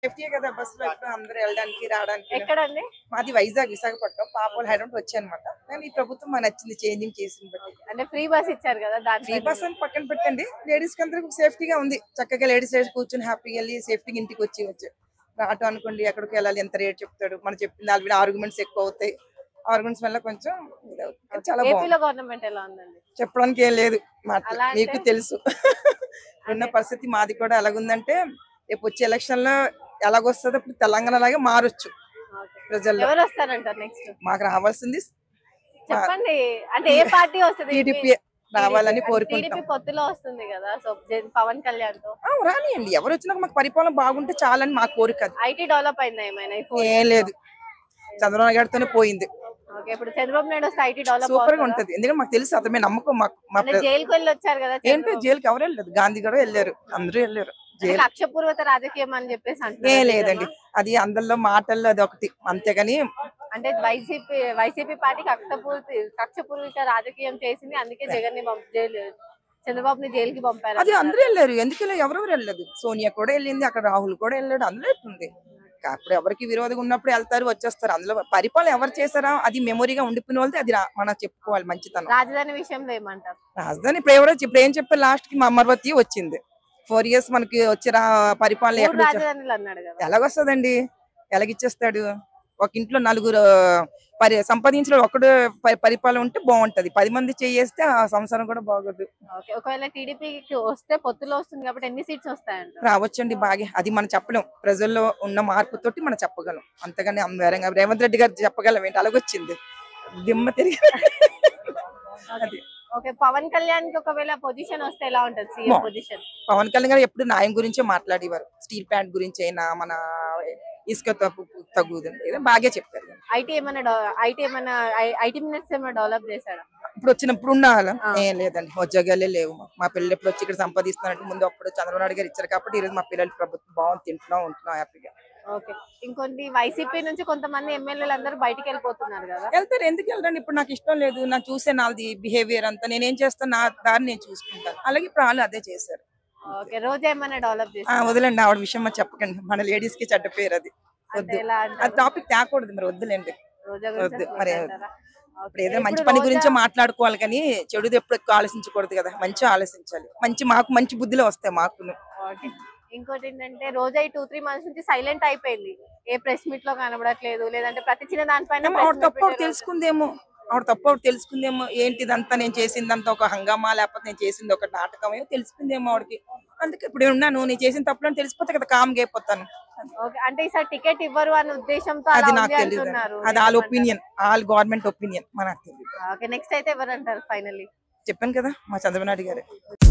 Safety కదా బస్సులో ఎప్పుడు అందరూ వెళ్ళడానికి రావడానికి ఎక్కడండి మాది వైజాగ్ విశాఖపట్నం పాప వాళ్ళు హైదరాబాద్ వచ్చాయన్నమాట కానీ ఈ ప్రభుత్వం మాకు నచ్చింది చేంజింగ్ చేసింది బట్టి అంటే ఫ్రీ బస్ ఇచ్చారు కదా దాని ఫ్రీ బస్ అని పక్కన పెట్టండి లేడీస్ కి అందరికి సేఫ్టీగా ఉంది చక్కగా లేడీస్ కూర్చొని హ్యాపీగా వెళ్ళి సేఫ్టీగా ఇంటికి వచ్చి వచ్చి ఆటో అనుకోండి ఎక్కడికి వెళ్ళాలి ఎంత రేట్ చెప్తాడు మనం చెప్పిన దాని ఆర్గ్యుమెంట్స్ ఎక్కువ అవుతాయి ఆర్గ్యుమెంట్స్ వల్ల కొంచెం ఇది అవుతుంది. కానీ చాలా బాగుంది ఏపీలో గవర్నమెంట్ ఎలా ఉందండి చెప్పడానికి ఏం లేదు మాటలు అలా అంటే- మీకు తెలుసు ఉన్న పరిస్థితి మాది కూడా ఎలాగుందంటే రేపు వచ్చే ఎలక్షన్ లో ఎలాగొస్తుందో ఇప్పుడు తెలంగాణ లాగే మారొచ్చు Okay. ప్రజల్లో ఎవరు వస్తారంటారు నెక్స్ట్ మాకు రావాల్సింది చెప్పండి అంటే ఏ పార్టీ వస్తుంది టీడీపీ రావాలని టీడీపీ కోరుకుంటాం పొత్తులో వస్తుంది కదా సో జన్- పవన్ కళ్యాణ్ తో ఆ, రానియండి ఎవరు వచ్చినా మాకు పరిపాలన బాగుంటే చాలని మా కోరిక అది. ఐటీ డెవలప్ అయిందా ఏమైనా ఇప్పుడు ఏం లేదు చంద్రబాబు గారితోనే పోయింది ఓకే ఇప్పుడు చంద్రబాబు నాయుడు వస్తే ఐటీ డెవలప్ సూపర్ గా ఉంటది ఎందుకంటే మాకు తెలుసు అతమే నమ్మకం మాకు మా అంటే ప్ర- జైలుకి వెళ్ళి వచ్చారు కదా ఏంటో చంద్రబాబు. జైలుకి ఎవరు వెళ్ళలేదు గాంధీ కూడా వెళ్ళారు అందరూ వెళ్ళారు అంటే జైలు కక్షపూర్వక రాజకీయం అని చెప్పేసి ఏ అంటున్నారు లేదండి అది అందరిలో మాటల్లో అది ఒకటి అంతేగాని అంటే వైసీపీ వైసీపీ పార్టీ కక్షపూర్తి కక్షపూర్వక రాజకీయం చేసింది అందుకే జగన్ ని పంప- జైలు చంద్రబాబుని జైలుకి పంపారు అది అందరూ వెళ్ళారు ఎందుకు వెళ్ళారు? ఎవరెవరు వెళ్ళలేదు సోనియా కూడా వెళ్ళింది అక్కడ రాహుల్ కూడా వెళ్ళాడు అందులో ఎట్టుంది అప్పుడు ఎవరికి విరోధంగా ఉన్నప్పుడు వెళ్తారు వచ్చేస్తారు అందులో పరిపాలన ఎవరు చేశారా అది మెమొరీగా ఉండిపోయిన వాళ్ళది అది రా- మనం చెప్పుకోవాలి మంచితనం రాజధాని విషయంలో ఏమంటారు రాజధాని ఇప్పుడు ఎవరో ఇప్పుడు ఏం చెప్పారు లాస్ట్ కి మా అమరావతి వచ్చింది ఫోర్ ఇయర్స్ మనకి వచ్చే రా- పరిపాలన మూడు ఎక్కడ వచ్చే- రాజధానులు అన్నాడు కదా ఎలాగొస్తుందండి ఎలాగిచ్చేస్తాడు ఒక ఇంట్లో నలుగురు పరి సంపాదించిన ఒకడు పరి- పరిపాలన ఉంటే బాగుంటది పది మంది చేయేస్తే ఆ సంసారం కూడా బాగోదు ఓకే ఒకవేళ టీడీపీకి వస్తే పొత్తులో వస్తుంది కాబట్టి ఎన్ని సీట్స్ వస్తాయంట రావచ్చండి బాగా అది మనం చెప్పలేం ప్రజల్లో ఉన్న మార్పుతోటి మనం చెప్పగలం అంతగానే అమ్మ వేరంగా రేవంత్ రెడ్డి గారు చెప్పగలం ఏంటి అలాగొచ్చింది దిమ్మ తిరిగి అది ఓకే పవన్ కళ్యాణ్ కి ఒకవేళ పొజిషన్ వస్తే ఎలా ఉంటది సీఎం బా- పొజిషన్ పవన్ కళ్యాణ్ గారు ఎప్పుడు న్యాయం గురించే మాట్లాడేవారు స్టీల్ ప్లాంట్ గురించి అయినా మన ఇసుక తగ్గు తగ్గుదు ఏదో బాగా చెప్పారు ఐటీ ఏమైనా ఐటీ ఏమైనా ఐటీ మినిట్స్ ఏమైనా డెవలప్ చేశాడా ఇప్పుడు వచ్చినప్పుడు ఉన్న వాళ్ళ ఆ. ఏం లేదండి ఉద్యోగాలే లేవు మాకు. మా పిల్లలు ఎప్పుడు వచ్చి ఇక్కడ సంపాదిస్తున్నట్టు ముందు అప్పుడు చంద్రబాబు నాయుడు గారు ఇచ్చారు కాబట్టి ఈరోజు మా పిల్లలు ప్రభుత్వం బాగుంది తింటున్నాం ఉంటున్నాం హ్యాపీగా ఓకే ఇంకొన్ని వైసీపీ నుంచి కొంతమంది ఎమ్మెల్యేలు అందరూ బయటికి వెళ్ళిపోతున్నారు కదా వెళ్తారు ఎందుకు వెళ్ళండి ఇప్పుడు నాకు ఇష్టం లేదు నాకు చూసే నాది బిహేవియర్ అంతా నేనేం చేస్తాను నా దారి నేను చూసుకుంటాను అలాగే ఇప్పుడు వాళ్ళు అదే చేశారు ఓకే రోజా ఏమైనా డెవలప్ ఆ, చేశారు వదిలేండి ఆవిడ విషయం మరి చెప్పకండి మన లేడీస్ కి చెడ్డ పేరు అది అంటే వద్దు ఎలా ఆ అంటారు? టాపిక్ తేకూడదు మరి వద్దులేండి రోజా వద్దు, గురించి మరి అంటారా? ఓకే. ఇప్పుడు ఏదైనా మంచి ఇప్పుడు పని రోజా- గురించే మాట్లాడుకోవాలి కానీ చెడుది ఎప్పుడు ఎక్కువ ఆలోచించకూడదు కదా మంచి ఆలోచించాలి మంచి మాకు మంచి బుద్ధిలో వస్తాయి మాకును ఓకే. ఇంకోటి ఏంటంటే రోజా ఈ టూ త్రీ మంత్స్ నుంచి సైలెంట్ అయిపోయింది ఏ ప్రెస్ మీట్ లో కనబడట్లేదు లేదంటే ప్రతి చిన్న దానిపైన ఏమో press ఆవిడ meet తప్పు ఆవిడ పెట్టే తెలుసుకుందేమో ఆవిడ తప్పు ఆవిడ తెలుసుకుందేమో ఏంటి ఇదంతా నేను చేసిందంతా ఒక హంగామా లేకపోతే నేను చేసింది ఒక నాటకం ఏమో తెలుసుకుందేమో ఆవిడకి అందుకే ఇప్పుడు ఉన్నాను నేను చేసిన తప్పులని తెలిసిపోతే కదా కామ్గా అయిపోతాను ఓకే అంటే ఈసారి టికెట్ ఇవ్వరు అనే ఉద్దేశంతో అలా అది ఉంది నాకు తెలియదు అంటున్నారు అది వాళ్ళ ఒపీనియన్ వాళ్ళ గవర్నమెంట్ ఒపీనియన్ మనకు తెలియదు ఓకే నెక్స్ట్ అయితే ఎవరు అంటారు ఫైనల్లీ చెప్పాను కదా మా చంద్రబాబు నాయుడు గారు